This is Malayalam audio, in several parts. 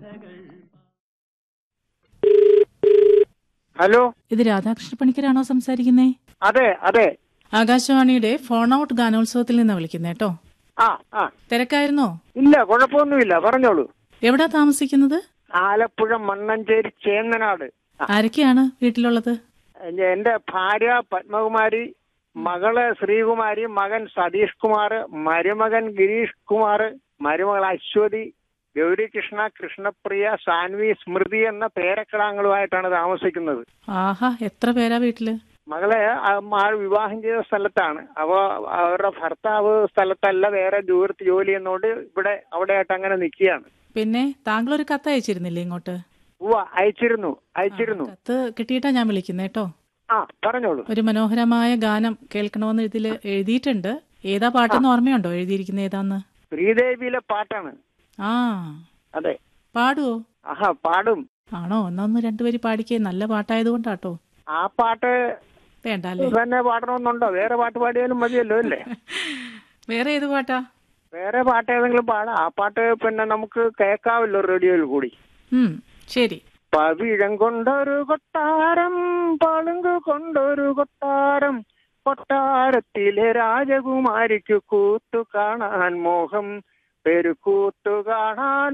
ഹലോ ഇത് രാധാകൃഷ്ണ പണിക്കരാണോ സംസാരിക്കുന്നേ അതെ അതെ ആകാശവാണിയുടെ ഫോൺ ഔട്ട് ഗാനോത്സവത്തിൽ നിന്ന് വിളിക്കുന്നേ കേട്ടോ ആ ആ തിരക്കായിരുന്നോ ഇല്ല കുഴപ്പമൊന്നുമില്ല പറഞ്ഞോളൂ എവിടാ താമസിക്കുന്നത് ആലപ്പുഴ മണ്ണഞ്ചേരി ചേന്നനാട് ആ, ആരൊക്കെയാണ് വീട്ടിലുള്ളത് എന്റെ ഭാര്യ പത്മകുമാരി മകള് ശ്രീകുമാരി മകൻ സതീഷ് കുമാർ മരുമകൻ ഗിരീഷ് കുമാർ മരുമകൾ അശ്വതി ഗൗരികൃഷ്ണ കൃഷ്ണപ്രിയ സാൻവി സ്മൃതി എന്ന പേരക്കിടാങ്ങളുമായിട്ടാണ് താമസിക്കുന്നത് ആഹാ എത്ര പേരാ വീട്ടില് മകളെ ആ മാൾ വിവാഹം ചെയ്ത സ്ഥലത്താണ് അപ്പോ അവരുടെ ഭർത്താവ് സ്ഥലത്തല്ല വേറെ ദൂരത്ത് ജോലി ചെയ്യുന്നതുകൊണ്ട് ഇവിടെ അവിടെയായിട്ട് അങ്ങനെ നിൽക്കുകയാണ് പിന്നെ താങ്കൾ ഒരു കത്ത് അയച്ചിരുന്നില്ലേ ഇങ്ങോട്ട് ഉവ്വ അയച്ചിരുന്നു അയച്ചിരുന്നു കത്ത് കിട്ടിയിട്ടാ ഞാൻ വിളിക്കുന്നേ കേട്ടോ ആ പറഞ്ഞോളൂ ഒരു മനോഹരമായ ഗാനം കേൾക്കണമെന്ന് ഇതിൽ എഴുതിയിട്ടുണ്ട് ഏതാ പാട്ടെന്ന് ഓർമ്മയുണ്ടോ എഴുതിയിരിക്കുന്ന ഏതാന്ന് ശ്രീദേവിയിലെ പാട്ടാണ് ആ അതെ പാടുവോ ആഹാ പാടും ആണോ ഒന്നൊന്ന് രണ്ടുപേര് പാടിക്കേ നല്ല പാട്ടായതുകൊണ്ടാട്ടോ ആ പാട്ട് വേണ്ട അല്ലേ തന്നെ പാടണമെന്നുണ്ടോ വേറെ പാട്ട് പാടിയാലും മതിയല്ലോ അല്ലേ വേറെ ഏത് പാട്ടാ വേറെ പാട്ട് ഏതെങ്കിലും പാടാം ആ പാട്ട് പിന്നെ നമുക്ക് കേൾക്കാമല്ലോ റേഡിയോയിൽ കൂടി ഉം ശരി പവിഴം കൊണ്ടൊരു കൊട്ടാരം പളുങ്ക് കൊണ്ടൊരു കൊട്ടാരം കൊട്ടാരത്തിലെ രാജകുമാരിക്ക് കൂത്തു കാണാൻ മോഹം പെരുക്കൂത്തു കാണാൻ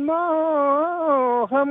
മോഹം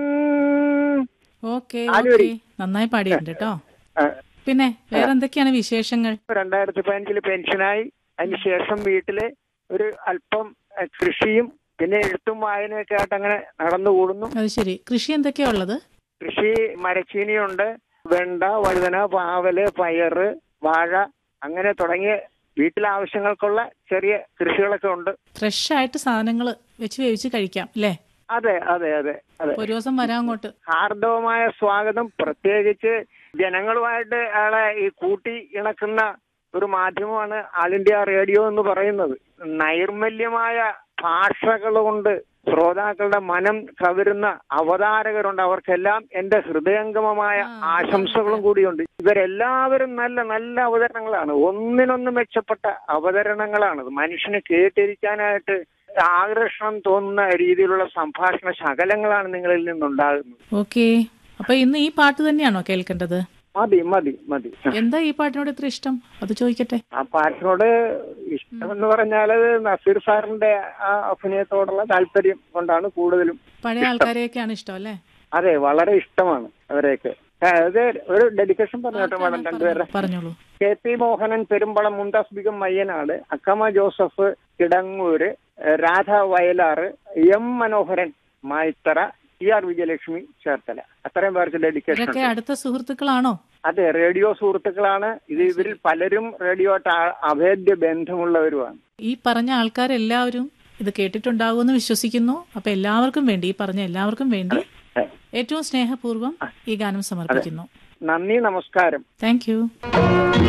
ഓക്കെ ആലുവരി. ഓക്കെ നന്നായി പാടിയിട്ടുണ്ട് കേട്ടോ ആ, പിന്നെ വേറെ എന്തൊക്കെയാണ് വിശേഷങ്ങൾ രണ്ടായിരത്തി പതിനഞ്ചില് പെൻഷനായി അതിനുശേഷം വീട്ടില് ഒരു അല്പം അഹ്, കൃഷിയും പിന്നെ എഴുത്തും വായനയൊക്കെ ആയിട്ട് അങ്ങനെ നടന്നുകൂടുന്നു അത് ശരി കൃഷി എന്തൊക്കെയാ ഉള്ളത് കൃഷി മരച്ചീനിയുണ്ട് വെണ്ട വഴുതന പാവല് പയറ് വാഴ അങ്ങനെ തുടങ്ങിയ വീട്ടിലെ ആവശ്യങ്ങൾക്കുള്ള ചെറിയ കൃഷികളൊക്കെ ഉണ്ട് ഫ്രഷ് ആയിട്ട് സാധനങ്ങൾ വെച്ച് വേവിച്ച് കഴിക്കാം അല്ലേ അതെ അതെ അതെ അതെ ഒരു ദിവസം വരാം അങ്ങോട്ട് ഹാർദവമായ സ്വാഗതം പ്രത്യേകിച്ച് ജനങ്ങളുമായിട്ട് അയാളെ ഈ കൂട്ടി ഇണക്കുന്ന ഒരു മാധ്യമമാണ് ആൾ ഇന്ത്യ റേഡിയോ എന്ന് പറയുന്നത് നൈർമല്യമായ ഭാഷകൾ കൊണ്ട് ശ്രോതാക്കളുടെ മനം കവരുന്ന അവതാരകരുണ്ട് അവർക്കെല്ലാം എന്റെ ഹൃദയംഗമമായ ആ, ആശംസകളും കൂടിയുണ്ട് ഇവരെല്ലാവരും നല്ല നല്ല അവതരണങ്ങളാണ് ഒന്നിനൊന്ന് മെച്ചപ്പെട്ട അവതരണങ്ങളാണ് മനുഷ്യന് കേട്ടിരിക്കാനായിട്ട് ആകർഷണം തോന്നുന്ന രീതിയിലുള്ള സംഭാഷണ ശകലങ്ങളാണ് നിങ്ങളിൽ നിന്നുണ്ടാകുന്നത് ഓക്കെ അപ്പൊ ഇന്ന് ഈ പാട്ട് തന്നെയാണോ കേൾക്കേണ്ടത് മതി മതി മതി എന്താ ഈ പാട്ടിനോട് ഇത്ര ഇഷ്ടം അത് ചോദിക്കട്ടെ ആ പാട്ടിനോട് ഇഷ്ടമെന്ന് പറഞ്ഞാൽ നസീർ സാറിന്റെ ആ അഭിനയത്തോടുള്ള താല്പര്യം കൊണ്ടാണ് കൂടുതലും പഴയ ആൾക്കാരെയൊക്കെയാണ് ഇഷ്ടം അല്ലേ അതെ വളരെ ഇഷ്ടമാണ് അവരെയൊക്കെ ആ, ഇത് ഒരു ഡെഡിക്കേഷൻ പറഞ്ഞോട്ടെ മാഡം രണ്ടുപേരുടെ പറഞ്ഞോളൂ K P Mohanan Perumbalam Mumtaz Begum Mayyanad Akkamma Joseph Kidangoor Radha Vayalar M Manoharan Mayithara T R Vijayalakshmi Cherthala അത്രയും പേർക്ക് ഡെഡിക്കേഷൻ ഇതൊക്കെ അടുത്ത സുഹൃത്തുക്കളാണോ അതെ റേഡിയോ സുഹൃത്തുക്കളാണ് ഇത് ഇവരിൽ പലരും റേഡിയോ ആയിട്ട് ആ- അഭേദ്യ ബന്ധമുള്ളവരുമാണ് ഈ പറഞ്ഞ ആൾക്കാരെല്ലാവരും ഇത് കേട്ടിട്ടുണ്ടാകുമെന്ന് വിശ്വസിക്കുന്നു അപ്പൊ എല്ലാവർക്കും വേണ്ടി ഈ പറഞ്ഞ എല്ലാവർക്കും വേണ്ടി ഏ, ഏറ്റവും സ്നേഹപൂർവ്വം ഈ ഗാനം സമർപ്പിക്കുന്നു നന്ദി നമസ്കാരം താങ്ക് യു